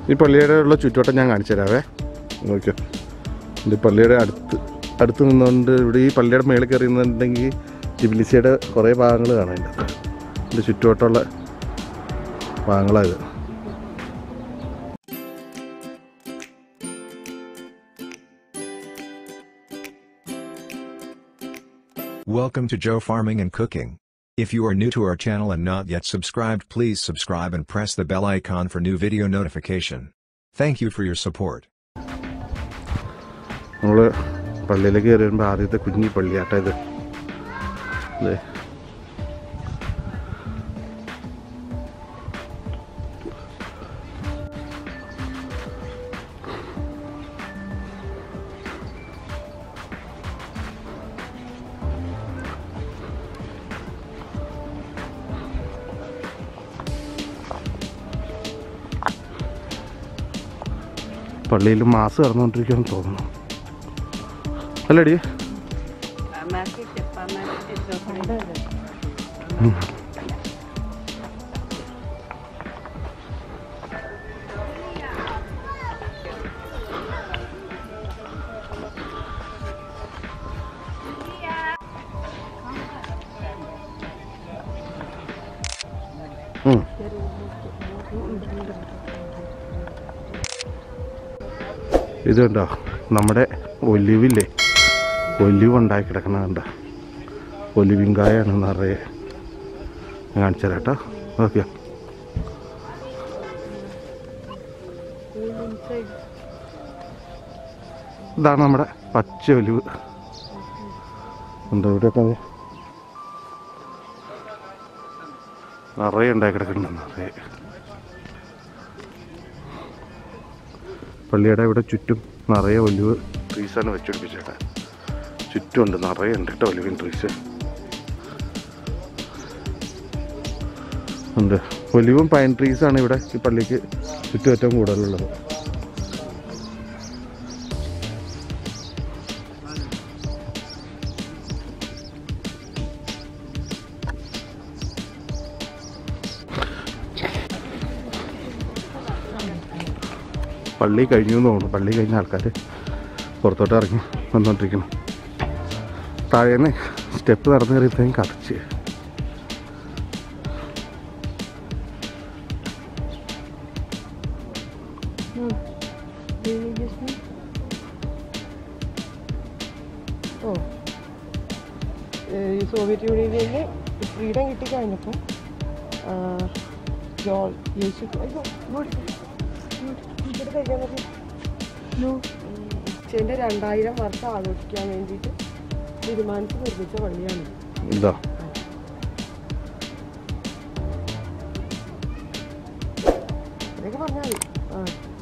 ഈ പള്ളിയുടെ ഉള്ള ചുറ്റുവട്ടം ഞാൻ കാണിച്ചു തരാവേ നോക്കിയോ ഇത് പള്ളിയുടെ അടുത്ത് അടുത്ത് നിന്നുകൊണ്ട് ഇവിടെ ഈ പള്ളിയുടെ മേളിൽ കയറി നിന്നുണ്ടെങ്കിൽ ടിബിലിസിയുടെ കുറേ ഭാഗങ്ങൾ കാണാൻ ഇതിൻ്റെ ചുറ്റുവട്ടമുള്ള ഭാഗങ്ങളാണ് ഇത് Welcome to Joe Farming and Cooking. If you are new to our channel and not yet subscribed please subscribe and press the bell icon for new video notification. Thank you for your support. നമ്മൾ പള്ളിയിലേക്ക് കയറി വരുമ്പോൾ ആദ്യത്തെ കുഞ്ഞി പള്ളിയാട്ടോ ഇത് ദേ. പള്ളിയിൽ mass കടന്നുകൊണ്ടിരിക്കുകയെന്ന് തോന്നുന്നു അല്ലടി ഉം. ഇത് കണ്ടോ നമ്മുടെ ഒലിവില്ലേ ഒലിവ് ഉണ്ടാക്കി കിടക്കണ കണ്ട ഒലിവിങ്കായാണ് നിറയെ ഞാൻ കാണിച്ചു തരാം കേട്ടോ ഓക്കെ ഇതാണ് നമ്മുടെ പച്ച ഒലിവ് ഉണ്ട് ഇവിടെയൊക്കെ ദേ നിറയെ ഉണ്ടായി കിടക്കുന്നുണ്ട് നിറയെ പള്ളിയുടെ ഇവിടെ ചുറ്റും നിറയെ ഒലിവ് ട്രീസാണ് വെച്ചുപിടിപ്പിച്ചേട്ടാ ചുറ്റുമുണ്ട് നിറയെ ഉണ്ട് കേട്ടോ ഒലിവിൻ ട്രീസ് ഉണ്ട് ഒലിവും പൈൻ ട്രീസാണ് ഇവിടെ ഈ പള്ളിക്ക് ചുറ്റും ഏറ്റവും കൂടുതലുള്ളത് പള്ളി കഴിഞ്ഞു എന്ന് തോന്നുന്നു പള്ളി കഴിഞ്ഞ ആൾക്കാർ പുറത്തോട്ട് ഇറങ്ങി വന്നുകൊണ്ടിരിക്കണം താഴേന്ന് സ്റ്റെപ്പ് നടന്നു കയറിയപ്പോഴും കറച്ച് ഓ ഈ സോവിയറ്റ് യൂണിയനിൽ ഫ്രീഡം കിട്ടിക്കഴിഞ്ഞപ്പോൾ ജോൾ യേശു അയ്യോ ഇങ്ങോട്ട് ഇങ്ങോട്ട് ഇവിടെ കഴിക്കാൻ മതി ഉച്ചേൻ്റെ രണ്ടായിരം വർഷം ആഘോഷിക്കാൻ വേണ്ടിയിട്ട് തീരുമാനിച്ച് നിർമ്മിച്ച പള്ളിയാണ് ഇതാ ഇതൊക്കെ പറഞ്ഞാൽ മതി ആ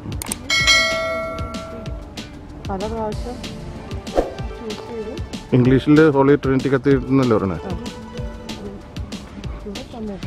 പല പ്രാവശ്യം ചൂസ് ചെയ്ത് ഇംഗ്ലീഷിൽ ഹോളി ട്രിനിറ്റി കത്തിയിരുന്നല്ലോ പറയണേ ആ ഇവിടെ തന്നേക്കാം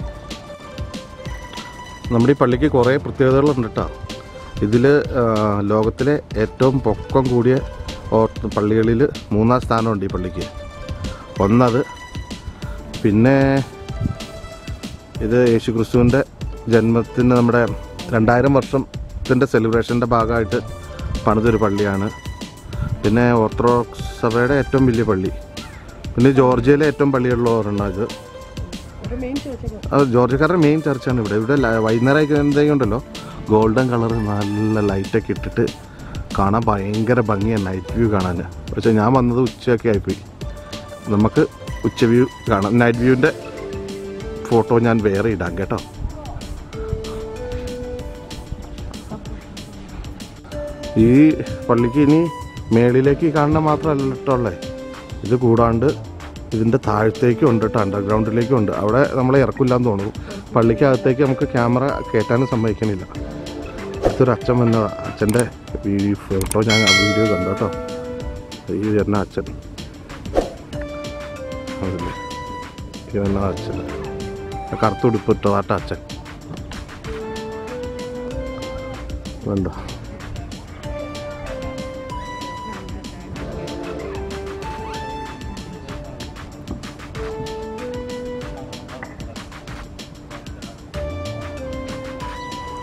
നമ്മുടെ ഈ പള്ളിക്ക് കുറേ പ്രത്യേകതകളുണ്ട് കേട്ടോ ഇതിൽ ലോകത്തിലെ ഏറ്റവും പൊക്കം കൂടിയ ഓ- പള്ളികളിൽ മൂന്നാം സ്ഥാനമുണ്ട് ഈ പള്ളിക്ക് ഒന്നത് പിന്നെ ഇത് യേശു ക്രിസ്തുവിൻ്റെ ജന്മത്തിന് നമ്മുടെ രണ്ടായിരം വർഷത്തിൻ്റെ സെലിബ്രേഷൻ്റെ ഭാഗമായിട്ട് പണിതൊരു പള്ളിയാണ് പിന്നെ ഓർത്തഡോക്സ് സഭയുടെ ഏറ്റവും വലിയ പള്ളി പിന്നെ ജോർജിയയിലെ ഏറ്റവും പള്ളിയുള്ള ഒരെണ്ണം ഇത് ഒരു മെയിൻ ചോദിച്ചേക്കാം അത് ജോർജിയക്കാരുടെ മെയിൻ ചർച്ചാണ് ഇവിടെ ഇവിടെ ല- വൈകുന്നേരം ആയി ഉണ്ടല്ലോ ഗോൾഡൻ കളർ നല്ല ലൈറ്റൊക്കെ ഇട്ടിട്ട് കാണാൻ ഭയങ്കര ഭംഗിയാണ് നൈറ്റ് വ്യൂ കാണാൻ പക്ഷേ ഞാൻ വന്നത് ഉച്ചയൊക്കെ ആയിപ്പോയി നമുക്ക് ഉച്ച വ്യൂ കാണാം നൈറ്റ് വ്യൂവിൻ്റെ ഫോട്ടോ ഞാൻ വേറെ ഇടാം കേട്ടോ ഈ പള്ളിക്ക് ഇനി മേളിലേക്ക് കാണുന്ന മാത്രമല്ല കേട്ടോ ഉള്ളേ ഇത് കൂടാണ്ട് ഇതിൻ്റെ താഴത്തേക്കും ഉണ്ട് കേട്ടോ അണ്ടർഗ്രൗണ്ടിലേക്കും ഉണ്ട് അവിടെ നമ്മളെ ഇറക്കില്ലാന്ന് തോന്നുന്നു പള്ളിക്കകത്തേക്ക് നമുക്ക് ക്യാമറ കയറ്റാനും സമ്മതിക്കണില്ല അടുത്തൊരു അച്ഛൻ വന്ന അച്ഛൻ്റെ ഈ ഫോട്ടോ ഞാൻ വീഡിയോ കണ്ടു കേട്ടോ ഈ വരുന്ന അച്ഛൻ അതല്ലേ ഈ വരുന്ന അച്ഛൻ ആ കറുത്തുടുപ്പ് ഇട്ടതാട്ട അച്ഛൻ വേണ്ട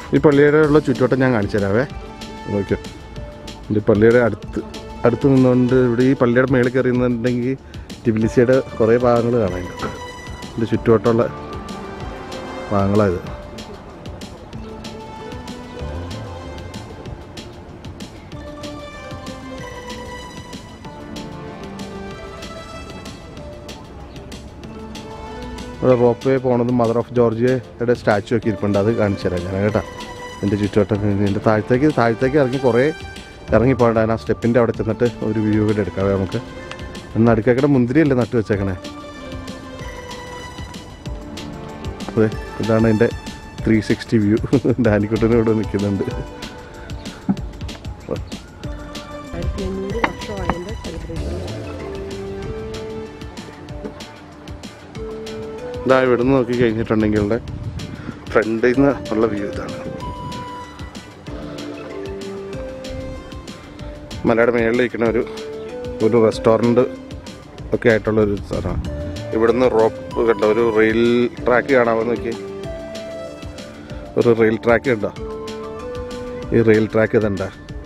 ഈ പള്ളിയുടെ ഉള്ള ചുറ്റുവട്ടം ഞാൻ കാണിച്ചു തരാവേ നോക്കിയോ ഈ പള്ളിയുടെ അടുത്ത് അടുത്ത് നിന്നുകൊണ്ട് ഇവിടെ ഈ പള്ളിയുടെ മേളിൽ കയറി നിന്നുണ്ടെങ്കിൽ ടിബിലിസിയുടെ കുറേ ഭാഗങ്ങൾ കാണാനുണ്ട് ഇതിൻ്റെ ചുറ്റുവട്ടമുള്ള ഭാഗങ്ങളായത് ഇവിടെ റോപ്പ് വേ പോണതും മദർ ഓഫ് ജോർജിയയുടെ സ്റ്റാച്ചു ഒക്കെ ഇരിപ്പുണ്ട് അത് കാണിച്ചു തരാം ഞാൻ കേട്ടോ എൻ്റെ ചുറ്റുവട്ടം എൻ്റെ താഴത്തേക്ക് താഴത്തേക്ക് ഇറങ്ങി കുറേ ഇറങ്ങി പോകണ്ട ആ സ്റ്റെപ്പിൻ്റെ അവിടെ ചെന്നിട്ട് ഒരു വ്യൂ കൂടെ എടുക്കാവേ നമുക്ക് എന്നാൽ അടുക്കക്കടെ മുന്തിരിയല്ലേ നട്ടു വെച്ചേക്കണേ അതെ ഇതാണ് എൻ്റെ ത്രീ സിക്സ്റ്റി വ്യൂ ഡാനിക്കുട്ടനും ഇവിടെ നിൽക്കുന്നുണ്ട് ആയിരത്തി അഞ്ഞൂറ് വർഷമായതിൻ്റെ സെലിബ്രേഷൻ ഇതാ ഇവിടെ നിന്ന് നോക്കി കഴിഞ്ഞിട്ടുണ്ടെങ്കിൽ ഫ്രണ്ടിൽ നിന്ന് ഉള്ള വ്യൂ ഇതാണ് മലയുടെ മേളിൽ ഇരിക്കുന്ന ഒരു ഒരു റെസ്റ്റോറൻറ്റ് ഒക്കെ ആയിട്ടുള്ള ഒരു സ്ഥലമാണ് ഇവിടുന്ന് റോപ്പ് കണ്ടോ ഒരു റെയിൽ ട്രാക്ക് കാണാമോ നോക്കി ഒരു റെയിൽ ട്രാക്ക് കണ്ടോ ഈ റെയിൽ ട്രാക്ക് ഇതണ്ട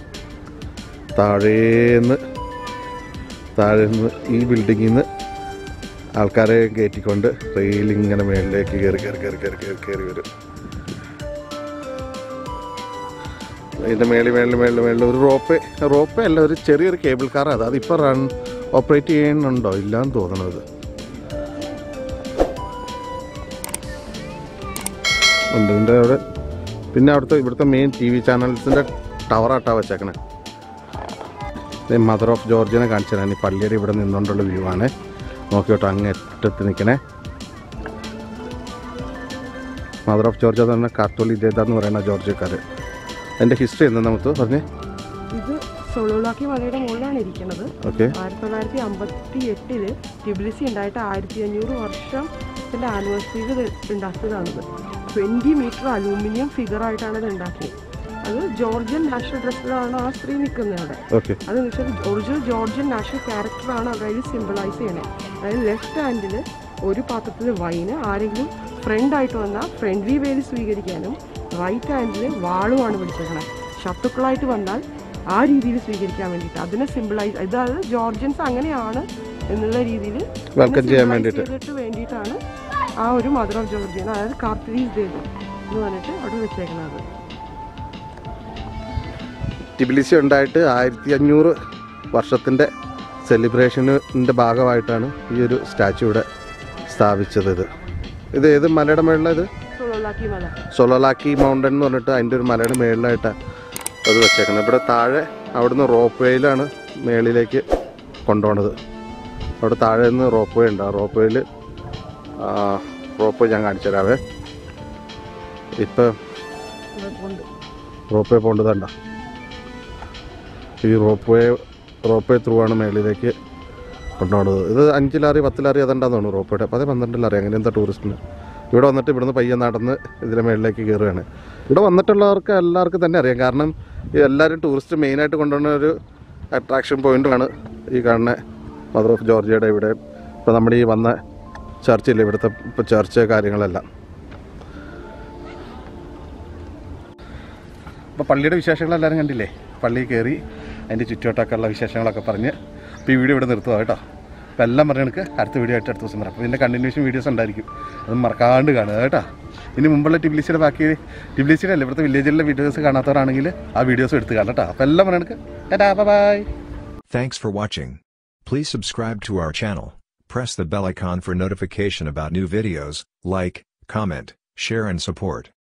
താഴേന്ന് താഴേന്ന് ഈ ബിൽഡിങ്ങിൽ നിന്ന് ആൾക്കാരെ കയറ്റിക്കൊണ്ട് റെയിൽ ഇങ്ങനെ മേളിലേക്ക് കയറി കയറി കയറി കയറി കയറി കയറി വരും അതിൻ്റെ മേളിൽ മേളിൽ മേളിൽ മേളിൽ ഒരു റോപ്പ് റോപ്പ് അല്ല ഒരു ചെറിയൊരു കേബിൾ കാർ അത് അതിപ്പോൾ റൺ ഓപ്പറേറ്റ് ചെയ്യുന്നുണ്ടോ ഇല്ലാന്ന് തോന്നണത് ഉണ്ട് ഇതിൻ്റെ അവിടെ പിന്നെ അവിടുത്തെ ഇവിടുത്തെ മെയിൻ ടി വി ചാനൽസിൻ്റെ ടവറാട്ടാ വെച്ചേക്കണേ മദർ ഓഫ് ജോർജിനെ കാണിച്ചു തരാൻ ഈ പള്ളിയുടെ ഇവിടെ നിന്നുകൊണ്ടുള്ള വ്യൂ ആണ് നോക്കിയോട്ടോ അങ്ങ് അറ്റത്ത് നിൽക്കണേ മദർ ഓഫ് ജോർജ് തന്നെ കാത്തോലി ദേദ എന്ന് പറയുന്ന ജോർജിയക്കാർ അതിൻ്റെ ഹിസ്റ്ററി എന്താ നമുക്ക് പറഞ്ഞേ ഇത് സൊളോലാക്കി മലയുടെ മുകളിലാണ് ഇരിക്കുന്നത് ഓക്കെ ആയിരത്തി തൊള്ളായിരത്തി അമ്പത്തി എട്ടില് ടിബിലിസി ഉണ്ടായിട്ട് ആയിരത്തി അഞ്ഞൂറ് വർഷത്തിന്റെ ആനിവേഴ്സറിയിൽ ഇത് ഉണ്ടാക്കിയതാണിത് ട്വന്റി മീറ്റർ അലൂമിനിയം ഫിഗർ ആയിട്ടാണ് ഇത് ഉണ്ടാക്കിയത് അത് ജോർജിയൻ നാഷണൽ ഡ്രസ്സിലാണ് ആ സ്ത്രീ നിൽക്കുന്നത് അവിടെ ഓക്കെ അതെന്ന് വെച്ചാൽ ഒറിജിനൽ ജോർജിയൻ നാഷണൽ ക്യാരക്ടറാണ് അതായത് സിമ്പിളൈസ് ചെയ്യണേ അതായത് ലെഫ്റ്റ് ഹാൻഡിൽ ഒരു പാത്രത്തിൽ വൈന് ആരെങ്കിലും ഫ്രണ്ട് ആയിട്ട് വന്നാൽ ഫ്രണ്ട്ലി വേയിൽ സ്വീകരിക്കാനും റൈറ്റ് ഹാൻഡിൽ വാളുമാണ് പിടിച്ചേക്കണേ ശത്രുക്കളായിട്ട് വന്നാൽ ആ രീതിയിൽ സ്വീകരിക്കാൻ വേണ്ടിയിട്ട് അതിനെ സിമ്പിളൈസ് ഇതായത് ജോർജിയൻസ് അങ്ങനെയാണ് എന്നുള്ള രീതിയിൽ വെൽക്കം ചെയ്യാൻ വേണ്ടിയിട്ട് ചെയ്തിട്ട് വേണ്ടിയിട്ടാണ് ആ ഒരു മദർ ഓഫ് ജോർജിയൻ അതായത് കാർത്തരീസ് ദേവ് എന്ന് പറഞ്ഞിട്ട് അവിടെ വെച്ചേക്കണത് ടിബിലിസി ഉണ്ടായിട്ട് ആയിരത്തി അഞ്ഞൂറ് വർഷത്തിൻ്റെ സെലിബ്രേഷനിൻ്റെ ഭാഗമായിട്ടാണ് ഈ ഒരു സ്റ്റാച്ചു ഇവിടെ സ്ഥാപിച്ചത് ഇത് ഇത് ഏത് മലയുടെ മേളിലാണ് ഇത് സൊളോലാക്കി മല സൊളോലാക്കി മൗണ്ടൻ എന്ന് പറഞ്ഞിട്ട് അതിൻ്റെ ഒരു മലയുടെ മേളിലായിട്ടാണ് അത് വെച്ചേക്കുന്നത് ഇവിടെ താഴെ അവിടുന്ന് റോപ്പ് വേയിലാണ് മേളിലേക്ക് കൊണ്ടുപോണത് അവിടെ താഴെ നിന്ന് റോപ്പ് വേ ഉണ്ട് ആ റോപ്പ് വേയിൽ റോപ്പ് വേ ഞാൻ കാണിച്ചു തരാവേ ഇപ്പം ഇവിടെ കൊണ്ട് റോപ്പ് വേ പോകേണ്ടത് കണ്ട ഈ rope way rope way through ആണ് മേളിലേക്ക് കൊണ്ടുപോകുന്നത് ഇത് അഞ്ച് ലാറി പത്ത് ലാറി അതുണ്ടാന്ന് തോന്നുന്നു റോപ്പ് വേയുടെ അപ്പോൾ അത് പന്ത്രണ്ട് ലാറി അങ്ങനെ എന്താ ടൂറിസ്റ്റിന് ഇവിടെ വന്നിട്ട് ഇവിടുന്ന് പയ്യെ നടന്ന് ഇതിലെ മേളിലേക്ക് കയറുകയാണ് ഇവിടെ വന്നിട്ടുള്ളവർക്ക് എല്ലാവർക്കും തന്നെ അറിയാം കാരണം ഈ എല്ലാവരും ടൂറിസ്റ്റ് മെയിനായിട്ട് കൊണ്ടുവന്ന ഒരു അട്രാക്ഷൻ പോയിന്റാണ് ഈ കാണുന്ന മദർ ഓഫ് ജോർജിയയുടെ ഇവിടെ ഇപ്പോൾ നമ്മുടെ ഈ വന്ന ചർച്ചില്ലേ ഇവിടുത്തെ ഇപ്പോൾ ചർച്ച് കാര്യങ്ങളെല്ലാം അപ്പോൾ പള്ളിയുടെ വിശേഷങ്ങൾ എല്ലാവരും കണ്ടില്ലേ പള്ളിയിൽ കയറി അതിൻ്റെ ചുറ്റുവട്ടമൊക്കെ ഉള്ള വിശേഷങ്ങളൊക്കെ പറഞ്ഞ് അപ്പോൾ ഈ വീഡിയോ ഇവിടെ നിർത്തുക കേട്ടോ അപ്പോൾ എല്ലാം പറഞ്ഞ എനിക്ക് അടുത്ത വീഡിയോ ആയിട്ട് അടുത്ത ദിവസം വരാം അപ്പോൾ ഇതിൻ്റെ കണ്ടിന്യൂഷൻ വീഡിയോസ് ഉണ്ടായിരിക്കും അത് മറക്കാണ്ട് കാണുക കേട്ടോ ഇനി മുമ്പുള്ള ടിബ്ലിസിയുടെ ബാക്കി ടിബ്ലിസിയുടെ അല്ല ഇവിടുത്തെ വില്ലേജിലെ വീഡിയോസ് കാണാത്തവരാണെങ്കിൽ ആ വീഡിയോസ് എടുത്ത് കാണാം കേട്ടോ അപ്പോൾ എല്ലാം പറഞ്ഞ എനിക്ക് tata bye Thanks for watching. Please subscribe to our channel, press the bell icon for notification about new videos, like, comment, share and support.